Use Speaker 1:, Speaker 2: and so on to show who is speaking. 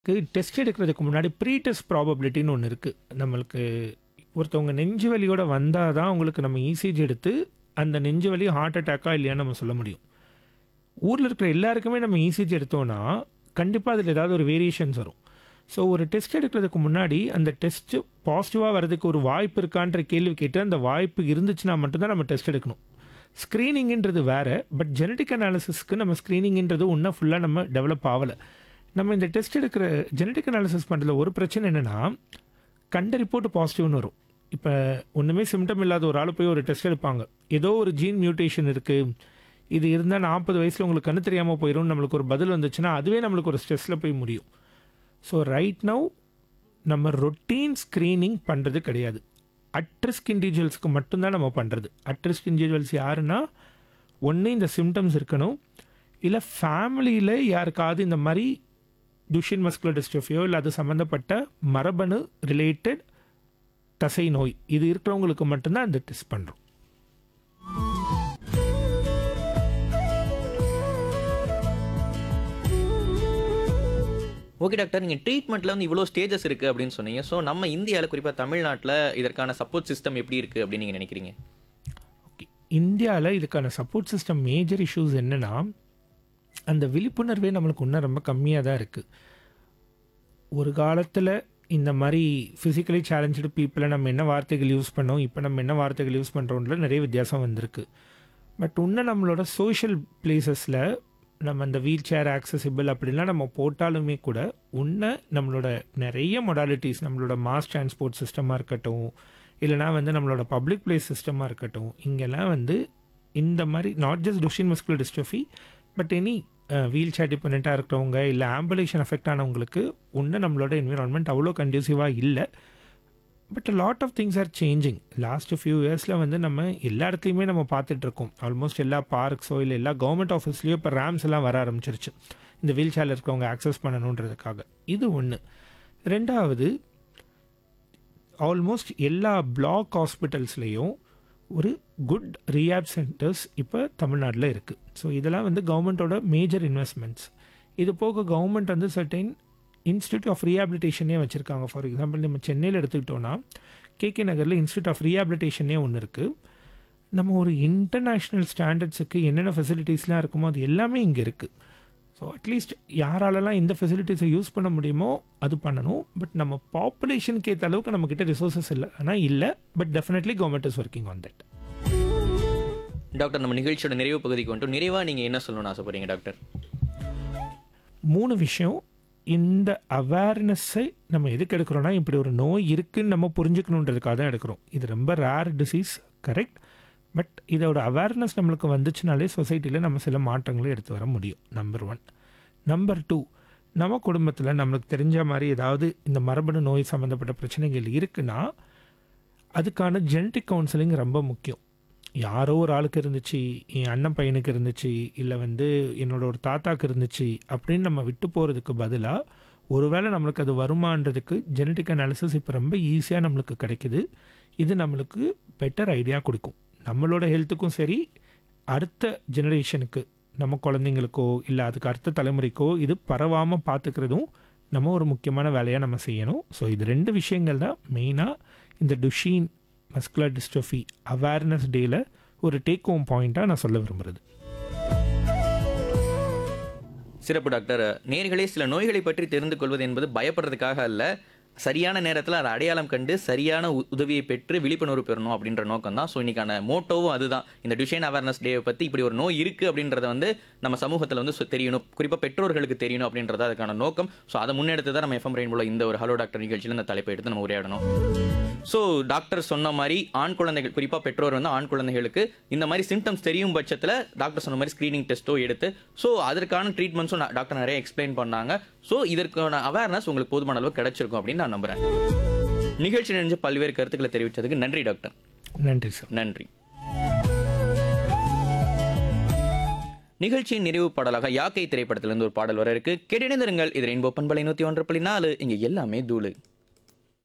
Speaker 1: test எடுக்கிறதுக்கு முன்னாடி pre test ப்ராபபிலிட்டின்னு ஒன்று இருக்குது நம்மளுக்கு ஒருத்தவங்க நெஞ்சு வலியோட வந்தால் தான் உங்களுக்கு நம்ம இசிஜி எடுத்து அந்த நெஞ்சு வலி ஹார்ட் அட்டாக்கா இல்லையான்னு நம்ம சொல்ல முடியும் ஊரில் இருக்கிற எல்லாருக்குமே நம்ம இசிஜி எடுத்தோன்னா கண்டிப்பாக அதில் ஏதாவது ஒரு வேரியேஷன்ஸ் வரும் ஸோ ஒரு டெஸ்ட் எடுக்கிறதுக்கு முன்னாடி அந்த டெஸ்ட்டு பாசிட்டிவாக வரதுக்கு ஒரு வாய்ப்பு இருக்கான்ற கேள்வி கேட்டு அந்த வாய்ப்பு இருந்துச்சுன்னா மட்டும்தான் நம்ம டெஸ்ட் எடுக்கணும் ஸ்க்ரீனிங்ன்றது வேறு பட் ஜெனட்டிக் அனாலிசிஸ்க்கு நம்ம ஸ்க்ரீனிங்ன்றது ஒன்றும் ஃபுல்லாக நம்ம டெவலப் ஆகலை நம்ம இந்த டெஸ்ட் எடுக்கிற ஜெனட்டிக் அனாலிசிஸ் பண்ணுறதுல ஒரு பிரச்சனை என்னென்னா கண்ட ரிப்போர்ட் பாசிட்டிவ்னு வரும் இப்போ ஒன்றுமே சிம்டம் இல்லாத ஒரு ஆள் போய் ஒரு டெஸ்ட் எடுப்பாங்க ஏதோ ஒரு ஜீன் மியூட்டேஷன் இருக்குது இது இருந்தால் நாற்பது வயசில் உங்களுக்கு கண்ணு தெரியாமல் போயிடும் நம்மளுக்கு ஒரு பதில் வந்துச்சுன்னா அதுவே நம்மளுக்கு ஒரு ஸ்ட்ரெஸ்ஸில் போய் முடியும் ஸோ ரைட் நவ் நம்ம ரொட்டீன் ஸ்க்ரீனிங் பண்ணுறது கிடையாது அட்ரிஸ்க் இண்டிவிஜுவல்ஸ்க்கு மட்டும்தான் நம்ம பண்ணுறது அட்ரிஸ்க் இண்டிவிஜுவல்ஸ் யாருன்னா ஒன்று இந்த சிம்டம்ஸ் இருக்கணும் இல்லை ஃபேமிலியில் யாருக்காவது இந்த மாதிரி டுஷின் மஸ்குலர் டிஸ்ட்ரோஃபியோ இல்லை அது சம்மந்தப்பட்ட மரபணு ரிலேட்டட் தசை நோய் இது இருக்கிறவங்களுக்கு மட்டும்தான் இந்த டெஸ்ட் பண்ணுறோம்
Speaker 2: ஓகே டாக்டர் நீங்கள் ட்ரீட்மெண்ட்டில் வந்து இவ்வளோ ஸ்டேஜஸ் இருக்குது அப்படின்னு சொன்னீங்க ஸோ நம்ம இந்தியாவில் குறிப்பாக தமிழ்நாட்டில் இதற்கான சப்போர்ட் சிஸ்டம் எப்படி இருக்குது அப்படின்னு நீங்கள் நினைக்கிறீங்க
Speaker 1: ஓகே இந்தியாவில் இதுக்கான சப்போர்ட் சிஸ்டம் மேஜர் இஷ்யூஸ் என்னென்னா அந்த விழிப்புணர்வே நம்மளுக்கு இன்னும் ரொம்ப கம்மியாக தான் இருக்குது ஒரு காலத்தில் இந்த மாதிரி ஃபிசிக்கலி சேலஞ்சு பீப்புளை நம்ம என்ன வார்த்தைகள் யூஸ் பண்ணோம் இப்போ நம்ம என்ன வார்த்தைகள் யூஸ் பண்ணுறோம்ல நிறைய வித்தியாசம் வந்திருக்கு பட் இன்னும் நம்மளோட சோஷியல் பிளேசஸில் நம்ம இந்த வீல் சேர் ஆக்சசிபிள் அப்படிலாம் நம்ம போட்டாலுமே கூட இன்னும் நம்மளோட நிறைய மொடாலிட்டிஸ் நம்மளோட மாஸ் டிரான்ஸ்போர்ட் சிஸ்டமாக இருக்கட்டும் இல்லைனா வந்து நம்மளோட பப்ளிக் பிளேஸ் சிஸ்டமாக இருக்கட்டும் இங்கெல்லாம் வந்து இந்த மாதிரி not just Duchenne muscular dystrophy but any wheel chair டிபெண்ட்டாக இருக்கிறவங்க இல்லை ஆம்புலேஷன் அஃபெக்ட் ஆனவங்களுக்கு இன்னும் நம்மளோட என்விரான்மெண்ட் அவ்வளோ கண்டியூசிவாக இல்லை but lot of things are changing last few இயர்ஸில் வந்து நம்ம எல்லா இடத்துலையுமே நம்ம பார்த்துட்ருக்கோம் ஆல்மோஸ்ட் எல்லா பார்க்ஸோ இல்லை எல்லா கவர்மெண்ட் ஆஃபீஸ்லேயோ இப்போ ரேம்ஸ் எல்லாம் வர ஆரம்பிச்சிருச்சு இந்த வீல் சேரில் இருக்கவங்க ஆக்சஸ் பண்ணணுன்றதுக்காக இது ஒன்று ரெண்டாவது ஆல்மோஸ்ட் எல்லா பிளாக் ஹாஸ்பிட்டல்ஸ்லேயும் ஒரு குட் ரீஹாப் சென்டர்ஸ் இப்போ தமிழ்நாட்டில் இருக்குது ஸோ இதெல்லாம் வந்து கவர்மெண்ட்டோட மேஜர் இன்வெஸ்ட்மெண்ட்ஸ் இது போக கவர்மெண்ட் வந்து சர்டைன் இன்ஸ்டியூட் ஆஃப் ரீஹாபிலிட்டேஷனே வச்சுருக்காங்க ஃபார் எக்ஸாம்பிள் நம்ம சென்னையில் எடுத்துக்கிட்டோன்னா கேகே நகரில் இன்ஸ்டியூட் ஆஃப் ரீஹாபிலிட்டேஷனே ஒன்று இருக்குது நம்ம ஒரு இன்டர்நேஷ்னல் ஸ்டாண்டர்ட்ஸுக்கு என்னென்ன ஃபெசிலிட்டிஸ்லாம் இருக்குமோ அது எல்லாமே இங்கே இருக்குது ஸோ அட்லீஸ்ட் யாராலலாம் இந்த ஃபெசிலிட்டிஸை யூஸ் பண்ண முடியுமோ அது பண்ணணும் பட் நம்ம பாப்புலேஷனுக்கு ஏற்ற அளவுக்கு நம்மக்கிட்ட ரிசோர்ஸஸ் இல்லை ஆனால் இல்லை but definitely government is working on that
Speaker 2: doctor நம்ம நிகழ்ச்சியோட நிறைவு பகுதிக்கு வந்துட்டு நிறைவாக நீங்கள் என்ன சொல்லணும்னு ஆசைப்படுறீங்க டாக்டர்
Speaker 1: மூணு விஷயம் இந்த அவேர்னஸை நம்ம எதுக்கு எடுக்கிறோன்னா இப்படி ஒரு நோய் இருக்குன்னு நம்ம புரிஞ்சுக்கணுன்றதுக்காக தான் எடுக்கிறோம் இது ரொம்ப ரேர் டிசீஸ் கரெக்ட் பட் இதோட அவேர்னஸ் நம்மளுக்கு வந்துச்சுனாலே சொசைட்டியில் நம்ம சில மாற்றங்களை எடுத்து வர முடியும் நம்பர் ஒன் நம்பர் டூ நம்ம குடும்பத்தில் நம்மளுக்கு தெரிஞ்ச மாதிரி ஏதாவது இந்த மரபணு நோய் சம்மந்தப்பட்ட பிரச்சனைகள் இருக்குன்னா அதுக்கான ஜெனட்டிக் கவுன்சிலிங் ரொம்ப முக்கியம் யாரோ ஒரு ஆளுக்கு இருந்துச்சு என் அண்ணன் பையனுக்கு இருந்துச்சு இல்லை வந்து என்னோட ஒரு தாத்தாக்கு இருந்துச்சு அப்படின்னு நம்ம விட்டு போகிறதுக்கு பதிலாக ஒருவேளை நம்மளுக்கு அது வருமானதுக்கு ஜெனட்டிக் அனாலிசிஸ் இப்போ ரொம்ப ஈஸியாக நம்மளுக்கு கிடைக்குது இது நம்மளுக்கு பெட்டர் ஐடியா கொடுக்கும் நம்மளோட ஹெல்த்துக்கும் சரி அடுத்த ஜெனரேஷனுக்கு நம்ம குழந்தைங்களுக்கோ இல்லை அதுக்கு அடுத்த தலைமுறைக்கோ இது பரவாமல் பார்த்துக்கிறதும் நம்ம ஒரு முக்கியமான வேலையாக நம்ம செய்யணும் ஸோ இது ரெண்டு விஷயங்கள் தான் மெயினாக இந்த டுஷீன் மஸ்குலர் டிஸ்ட்ரோஃபி அவேர்னஸ் டேயில் ஒரு டேக் ஹோம் பாயிண்ட்டாக நான் சொல்ல விரும்புகிறது
Speaker 2: சிறப்பு டாக்டர் நேர்களே சில நோய்களை பற்றி தெரிந்து கொள்வது என்பது பயப்படுறதுக்காக அல்ல சரியான நேரத்தில் அதை அடையாளம் கண்டு சரியான உ- உதவியை பெற்று விழிப்புணர்வு பெறணும் அப்படின்ற நோக்கம் தான் ஸோ இன்னைக்கான மோட்டோவும் அதுதான் இந்த டுஷேன் அவேர்னஸ் டே பற்றி இப்படி ஒரு நோய் இருக்குது அப்படின்றத வந்து நம்ம சமூகத்தில் வந்து சொ- தெரியணும் குறிப்பாக பெற்றோர்களுக்கு தெரியணும் அப்படின்றது அதுக்கான நோக்கம் ஸோ அதை முன்னெடுத்து தான் நம்ம எஃப்எம் ரெயின்போல இந்த ஒரு ஹலோ டாக்டர் நிகழ்ச்சியில் இந்த தலைப்பை எடுத்து நம்ம உரையாடணும் ஸோ டாக்டர் சொன்ன மாதிரி ஆண் குழந்தைகள் குறிப்பாக பெற்றோர் வந்து ஆண் குழந்தைகளுக்கு இந்த மாதிரி சிம்டம்ஸ் தெரியும் பட்சத்தில் டாக்டர் சொன்ன மாதிரி ஸ்க்ரீனிங் டெஸ்ட்டோ எடுத்து ஸோ அதற்கான ட்ரீட்மெண்ட்ஸும் டாக்டர் நிறைய எக்ஸ்பிளைன் பண்ணாங்க ஸோ இதற்கான அவேர்னஸ் உங்களுக்கு போதுமான அளவு கிடைச்சிருக்கும் அப்படின்னு நான் நம்புறேன் நிகழ்ச்சி நினைஞ்ச பல்வேறு கருத்துக்களை தெரிவித்ததுக்கு நன்றி டாக்டர்
Speaker 1: நன்றி சார்
Speaker 2: நன்றி நிகழ்ச்சியின் நிறைவு பாடலாக யாக்கை திரைப்படத்திலிருந்து ஒரு பாடல் வர இருக்கு கேட்டிணைந்திருங்கள் இது ரெயின்போ பண்பலை நூற்றி ஒன்று புள்ளி நாலு இங்கே எல்லாமே தூளு